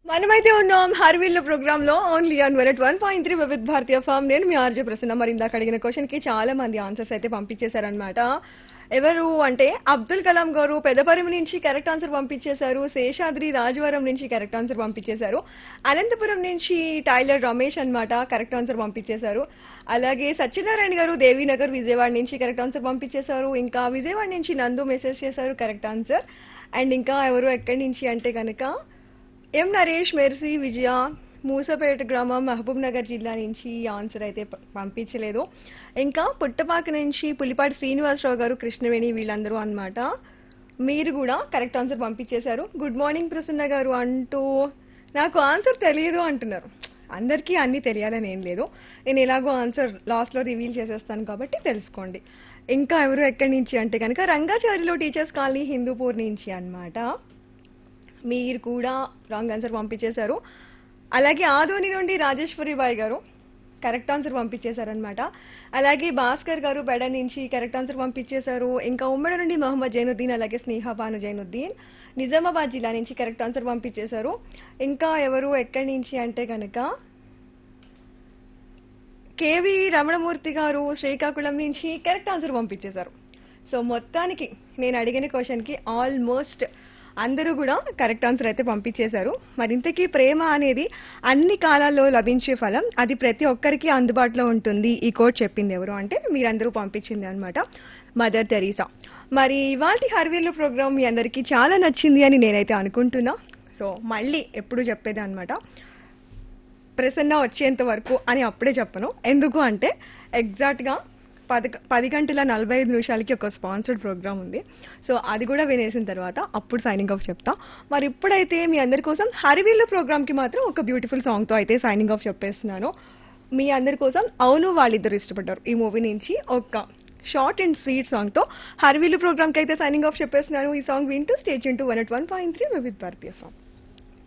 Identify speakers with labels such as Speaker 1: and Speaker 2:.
Speaker 1: మనమైతే ఉన్నాం హర్విల్ ప్రోగ్రామ్ లో only on one one point three with భారతీయ ఫామ్ నేను మీ ఆర్జే ప్రసన్న మరి ఇందాక అడిగిన క్వశ్చన్ కి చాలా మంది ఆన్సర్స్ అయితే పంపించేశారనమాట ఎవరు అంటే అబ్దుల్ కలాం గారు పెదపరిమి నుంచి కరెక్ట్ ఆన్సర్ పంపించేశారు శేషాద్రి రాజవరం నుంచి కరెక్ట్ ఆన్సర్ పంపించేశారు అనంతపురం నుంచి టైలర్ రమేష్ అన్నమాట కరెక్ట్ ఆన్సర్ పంపించేశారు అలాగే సత్యనారాయణ గారు దేవీనగర్ విజయవాడ నుంచి కరెక్ట్ ఆన్సర్ పంపించేశారు ఇంకా విజయవాడ నుంచి నందు మెసేజ్ చేశారు కరెక్ట్ ఆన్సర్ అండ్ ఇంకా ఎవరు ఎక్కడి నుంచి అంటే కనుక ఎం నరేష్ మెర్సీ విజయ మూసపేట గ్రామం మహబూబ్ నగర్ జిల్లా నుంచి ఈ ఆన్సర్ అయితే ప- పంపించలేదు ఇంకా పుట్టపాక నుంచి పులిపాటి శ్రీనివాసరావు గారు కృష్ణవేణి వీళ్ళందరూ అన్నమాట మీరు కూడా కరెక్ట్ ఆన్సర్ పంపించేశారు గుడ్ మార్నింగ్ ప్రసన్న గారు అంటూ నాకు ఆన్సర్ తెలియదు అంటున్నారు అందరికీ అన్ని తెలియాలని ఏం లేదు నేను ఎలాగో ఆన్సర్ లాస్ట్లో రివీల్ చేసేస్తాను కాబట్టి తెలుసుకోండి ఇంకా ఎవరు ఎక్కడి నుంచి అంటే కనుక రంగాచారిలో టీచర్స్ కాలనీ హిందూపూర్ నుంచి అన్నమాట మీరు కూడా రాంగ్ ఆన్సర్ పంపించేశారు అలాగే ఆదోని నుండి రాజేశ్వరి బాయ్ గారు కరెక్ట్ ఆన్సర్ పంపించేశారనమాట అలాగే భాస్కర్ గారు బెడ నుంచి కరెక్ట్ ఆన్సర్ పంపించేశారు ఇంకా ఉమ్మడి నుండి మొహమ్మద్ జైనుద్దీన్ అలాగే స్నేహ భాను జైనుద్దీన్ నిజామాబాద్ జిల్లా నుంచి కరెక్ట్ ఆన్సర్ పంపించేశారు ఇంకా ఎవరు ఎక్కడి నుంచి అంటే కనుక కేవి రమణమూర్తి గారు శ్రీకాకుళం నుంచి కరెక్ట్ ఆన్సర్ పంపించేశారు సో మొత్తానికి నేను అడిగిన క్వశ్చన్కి ఆల్మోస్ట్ అందరూ కూడా కరెక్ట్ ఆన్సర్ అయితే పంపించేశారు మరి ఇంతకీ ప్రేమ అనేది అన్ని కాలాల్లో లభించే ఫలం అది ప్రతి ఒక్కరికి అందుబాటులో ఉంటుంది ఈ కోట్ చెప్పింది ఎవరు అంటే మీరందరూ పంపించింది అనమాట మదర్ తెరీసా మరి ఇవాళ హర్వీలు ప్రోగ్రామ్ మీ అందరికీ చాలా నచ్చింది అని నేనైతే అనుకుంటున్నా సో మళ్ళీ ఎప్పుడు చెప్పేది అనమాట ప్రసన్న వచ్చేంత వరకు అని అప్పుడే చెప్పను ఎందుకు అంటే ఎగ్జాక్ట్ గా పది పది గంటల నలభై ఐదు నిమిషాలకి ఒక స్పాన్సర్డ్ ప్రోగ్రామ్ ఉంది సో అది కూడా వినేసిన తర్వాత అప్పుడు సైనింగ్ ఆఫ్ చెప్తా మరి ఇప్పుడైతే మీ అందరి కోసం హరివీళ్ళ ప్రోగ్రామ్ కి మాత్రం ఒక బ్యూటిఫుల్ సాంగ్ తో అయితే సైనింగ్ ఆఫ్ చెప్పేస్తున్నాను మీ అందరి కోసం అవును వాళ్ళిద్దరు ఇష్టపడ్డారు ఈ మూవీ నుంచి ఒక షార్ట్ అండ్ స్వీట్ సాంగ్ తో హరివీలు ప్రోగ్రామ్ కి అయితే సైనింగ్ ఆఫ్ చెప్పేస్తున్నాను ఈ సాంగ్ వింటూ stage into one at one point three with భారతీయ సాంగ్